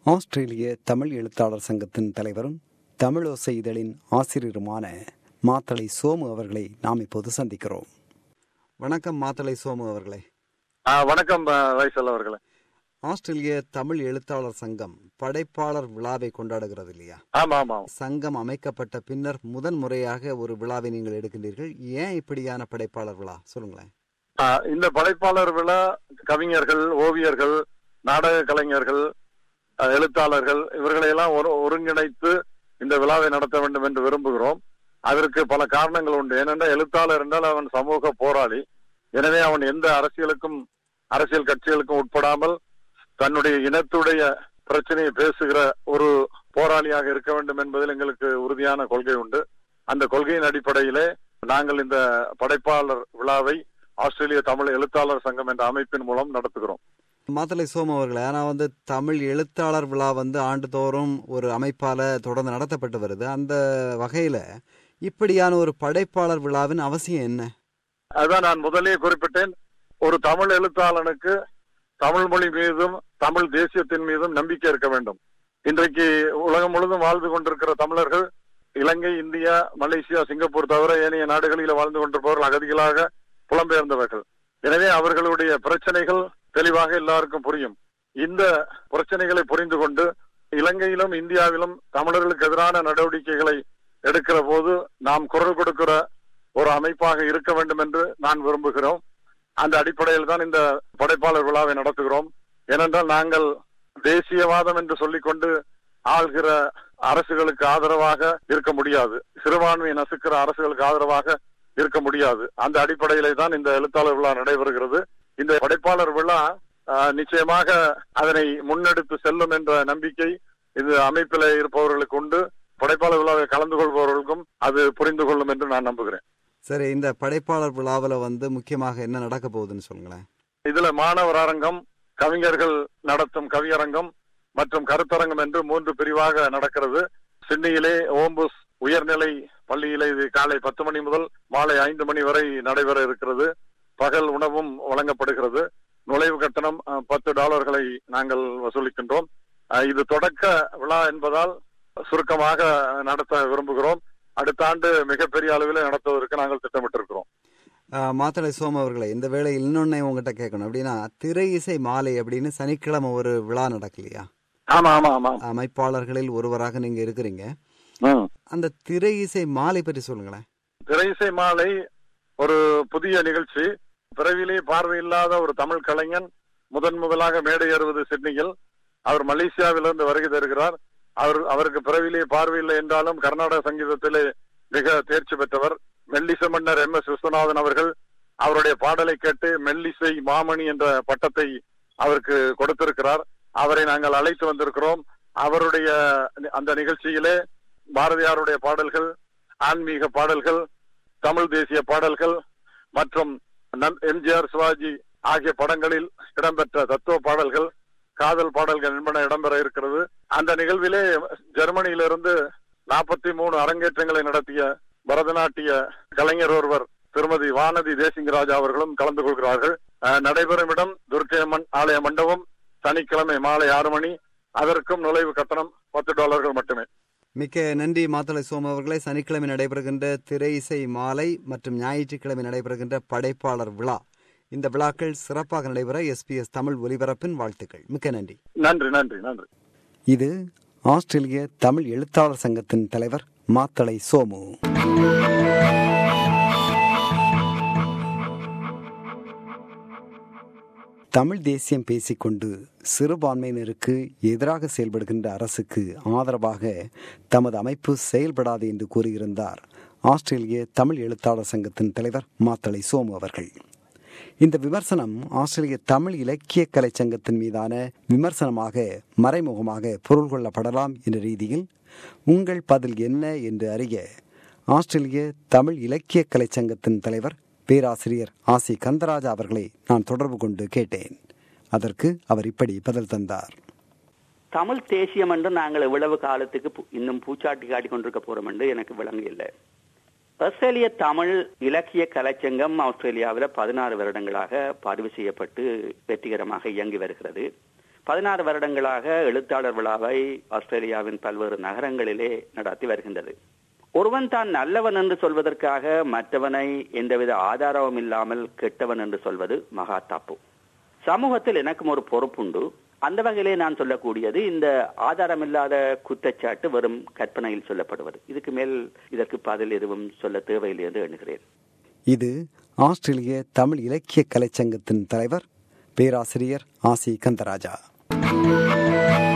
ஆஸ்திரேலிய தமிழ் எழுத்தாளர் சங்கத்தின் தலைவரும் தமிழோசை இதழின் ஆசிரியருமான மாத்தளை சோமு அவர்களை நாம் இப்போது சந்திக்கிறோம் வணக்கம் மாத்தளை சோமு அவர்களே ஆ, வணக்கம் ஆ, வைசல் அவர்களே ஆஸ்திரேலிய தமிழ் எழுத்தாளர் சங்கம் படைப்பாளர் விழாவை கொண்டாடுகிறது இல்லையா ஆமா ஆமா ஆமா. சங்கம் அமைக்கப்பட்ட பின்னர் முதன் முறையாக ஒரு விழாவை நீங்கள் எடுக்கின்றீர்கள் ஏன் இப்படியான படைப்பாளர் விழா சொல்லுங்களேன் ஆ, இந்த படைப்பாளர் விழா கவிஞர்கள் ஓவியர்கள் நாடக கலைஞர்கள் ஆ, எழுத்தாளர்கள் இவர்களையெல்லாம் ஒரு ஒருங்கிணைத்து இந்த விழாவை நடத்த வேண்டும் என்று விரும்புகிறோம் அதற்கு பல காரணங்கள் உண்டு ஏனென்றால் எழுத்தாளர் என்றால் அவன் சமூக போராளி எனவே அவன் எந்த அரசியலுக்கும் அரசியல் கட்சிகளுக்கும் உட்படாமல் தன்னுடைய இனத்துடைய பிரச்சனையை பேசுகிற ஒரு போராளியாக இருக்க வேண்டும் என்பதில் எங்களுக்கு உறுதியான கொள்கை உண்டு அந்த கொள்கையின் அடிப்படையிலே நாங்கள் இந்த படைப்பாளர் விழாவை ஆஸ்திரேலிய தமிழ் எழுத்தாளர் சங்கம் என்ற அமைப்பின் மூலம் நடத்துகிறோம் மாத்தளை சோமு அவர்களே ஆனால் வந்து தமிழ் எழுத்தாளர் விழா வந்து ஆண்டுதோறும் ஒரு அமைப்பால தொடர்ந்து நடத்தப்பட்டு வருது அந்த வகையில இப்படியான ஒரு படைப்பாளர் விழாவின் அவசியம் என்ன அதான் நான் முதலே குறிப்பிட்டேன் ஒரு தமிழ் எழுத்தாளனுக்கு தமிழ் மொழி மீதும் தமிழ் தேசியத்தின் மீதும் நம்பிக்கை இருக்க வேண்டும் இன்றைக்கு உலகம் முழுதும் வாழ்ந்து கொண்டிருக்கிற தமிழர்கள் இலங்கை இந்தியா மலேசியா சிங்கப்பூர் தவிர ஏனைய நாடுகளில் வாழ்ந்து கொண்டிருப்பவர்கள் அகதிகளாக புலம்பெயர்ந்தவர்கள் எனவே அவர்களுடைய பிரச்சனைகள் தெளிவாக எல்லாருக்கும் புரியும் இந்த பிரச்சனைகளை புரிந்து கொண்டு இலங்கையிலும் இந்தியாவிலும் தமிழர்களுக்கு எதிரான நடவடிக்கைகளை எடுக்கிற போது நாம் குரல் கொடுக்கிற ஒரு அமைப்பாக இருக்க வேண்டும் என்று நான் விரும்புகிறோம் அந்த அடிப்படையில் தான் இந்த படைப்பாளர் விழாவை நடத்துகிறோம் ஏனென்றால் நாங்கள் தேசியவாதம் என்று சொல்லிக்கொண்டு ஆள்கிற அரசுகளுக்கு ஆதரவாக இருக்க முடியாது சிறுபான்மையை நசுக்கிற அரசுகளுக்கு ஆதரவாக இருக்க முடியாது அந்த அடிப்படையிலே தான் இந்த எழுத்தாளர் விழா நடைபெறுகிறது இந்த படைப்பாளர் விழா ஆஹ், நிச்சயமாக அதனை முன்னெடுத்து செல்லும் என்ற நம்பிக்கை இது அமைப்பில் இருப்பவர்களுக்கு உண்டு படைப்பாளர் விழாவை கலந்து கொள்பவர்களுக்கும் அது புரிந்து கொள்ளும் என்று நான் நம்புகிறேன் சரி இந்த படைப்பாளர் விழாவில் வந்து முக்கியமாக என்ன நடக்க போகுதுன்னு சொல்லுங்களேன் இதுல மாணவர் அரங்கம் கவிஞர்கள் நடத்தும் கவியரங்கம் மற்றும் கருத்தரங்கம் என்று மூன்று பிரிவாக நடக்கிறது சிட்னியிலே ஓம்புஸ் உயர்நிலை பள்ளியிலே இது காலை பத்து மணி முதல் மாலை ஐந்து மணி வரை நடைபெற இருக்கிறது பகல் உணவும் வழங்கப்படுகிறது நுழைவு கட்டணம் அஹ், பத்து டாலர்களை நாங்கள் வசூலிக்கின்றோம் அஹ், இது தொடக்க விழா என்பதால் சுருக்கமாக நடத்த விரும்புகிறோம் அடுத்த ஆண்டு மிகப்பெரிய அளவில் நடத்துவதற்கு நாங்கள் திட்டமிட்டிருக்கிறோம் ஆஹ், மாத்தளை சோமு அவர்களே இந்த வேளை இன்னொன்னே உங்ககிட்ட கேட்கணும் அப்படின்னா திரை இசை மாலை அப்படின்னு சனிக்கிழமை ஒரு விழா நடக்கலையா ஆமா ஆமா ஆமா அமைப்பாளர்களில் ஒருவராக நீங்க இருக்கிறீங்க ம். அந்த திரை இசை மாலை பற்றி சொல்லுங்களேன் திரையிசை மாலை ஒரு புதிய நிகழ்ச்சி பிறவிலே பார்வையில்லாத ஒரு தமிழ் கலைஞன் முதன் முதலாக மேடை ஏறுவது சிட்னியில் அவர் மலேசியாவிலிருந்து வருகை தருகிறார் அவர் அவருக்கு பிறவிலே பார்வையில்லை என்றாலும் கர்நாடக சங்கீதத்திலே மிக தேர்ச்சி பெற்றவர் மெல்லிசை மன்னர் எம் எஸ் விஸ்வநாதன் அவர்கள் அவருடைய பாடலை கேட்டு மெல்லிசை மாமணி என்ற பட்டத்தை அவருக்கு கொடுத்திருக்கிறார் அவரை நாங்கள் அழைத்து வந்திருக்கிறோம் அவருடைய அந்த நிகழ்ச்சியிலே பாரதியாருடைய பாடல்கள் ஆன்மீக பாடல்கள் தமிழ் தேசிய பாடல்கள் மற்றும் நம்- எம்ஜிஆர் சிவாஜி ஆகிய படங்களில் இடம்பெற்ற தத்துவ பாடல்கள் காதல் பாடல்கள் என்பன இடம்பெற இருக்கிறது அந்த நிகழ்விலே ஜெர்மனியிலிருந்து நாற்பத்தி மூணு அரங்கேற்றங்களை நடத்திய பரதநாட்டிய கலைஞர் ஒருவர் திருமதி வானதி தேசிங்கராஜா அவர்களும் கலந்து கொள்கிறார்கள் அஹ், நடைபெறும் இடம் துர்க்கையம்மன் ஆலய மண்டபம் சனிக்கிழமை மாலை ஆறு மணி அதற்கும் நுழைவு கட்டணம் பத்து டாலர்கள் மட்டுமே மிக்க நன்றி மாத்தளை சோமு அவர்களே சனிக்கிழமை நடைபெறுகின்ற திரை இசை மாலை மற்றும் ஞாயிற்றுக்கிழமை நடைபெறுகின்ற படைப்பாளர் விழா இந்த விழாக்கள் சிறப்பாக நடைபெற எஸ்பிஎஸ் தமிழ் ஒலிபரப்பின் வாழ்த்துக்கள் மிக்க நன்றி நன்றி நன்றி நன்றி இது ஆஸ்திரேலிய தமிழ் எழுத்தாளர் சங்கத்தின் தலைவர் மாத்தளை சோமு தமிழ் தேசியம் பேசிக்கொண்டு சிறுபான்மையினருக்கு எதிராக செயல்படுகின்ற அரசுக்கு ஆதரவாக தமது அமைப்பு செயல்படாது என்று கூறியிருந்தார் ஆஸ்திரேலிய தமிழ் எழுத்தாளர் சங்கத்தின் தலைவர் மாத்தளை சோமு அவர்கள் இந்த விமர்சனம் ஆஸ்திரேலிய தமிழ் இலக்கிய கலை சங்கத்தின் மீதான விமர்சனமாக மறைமுகமாக பொருள் கொள்ளப்படலாம் என்ற ரீதியில் உங்கள் பதில் என்ன என்று அறிய ஆஸ்திரேலிய தமிழ் இலக்கிய கலை சங்கத்தின் தலைவர் பேராசிரியர் ஆசி கந்தராஜா அவர்களை நான் தொடர்பு கொண்டு கேட்டேன் அதற்கு அவர் இப்படி பதில் தந்தார் தமிழ் தேசியம் என்று நாங்கள் எவ்வளவு காலத்துக்கு பு- இன்னும் பூச்சாட்டி காட்டிக் கொண்டிருக்க போறோம் என்று எனக்கு விளங்கவில்லை ஆஸ்திரேலிய தமிழ் இலக்கிய கலைச்சங்கம் ஆஸ்திரேலியாவில் பதினாறு வருடங்களாக பதிவு செய்யப்பட்டு வெற்றிகரமாக இயங்கி வருகிறது பதினாறு வருடங்களாக எழுத்தாளர் விழாவை ஆஸ்திரேலியாவின் பல்வேறு நகரங்களிலே நடத்தி வருகின்றது ஒருவன் தான் நல்லவன் என்று சொல்வதற்காக மற்றவனை எந்தவித ஆதாரமும் இல்லாமல் கெட்டவன் என்று சொல்வது மகா தப்பு சமூகத்தில் எனக்கும் ஒரு பொறுப்புண்டு அந்த வகையிலே நான் சொல்லக்கூடியது இந்த ஆதாரமில்லாத குற்றச்சாட்டு வெறும் கற்பனையில் சொல்லப்படுவது இதுக்கு மேல் இதற்கு பதில் எதுவும் சொல்ல தேவையில்லை என்று எண்ணுகிறேன் இது ஆஸ்திரேலிய தமிழ் இலக்கிய கலைச்சங்கத்தின் தலைவர் பேராசிரியர் ஆசி கந்தராஜா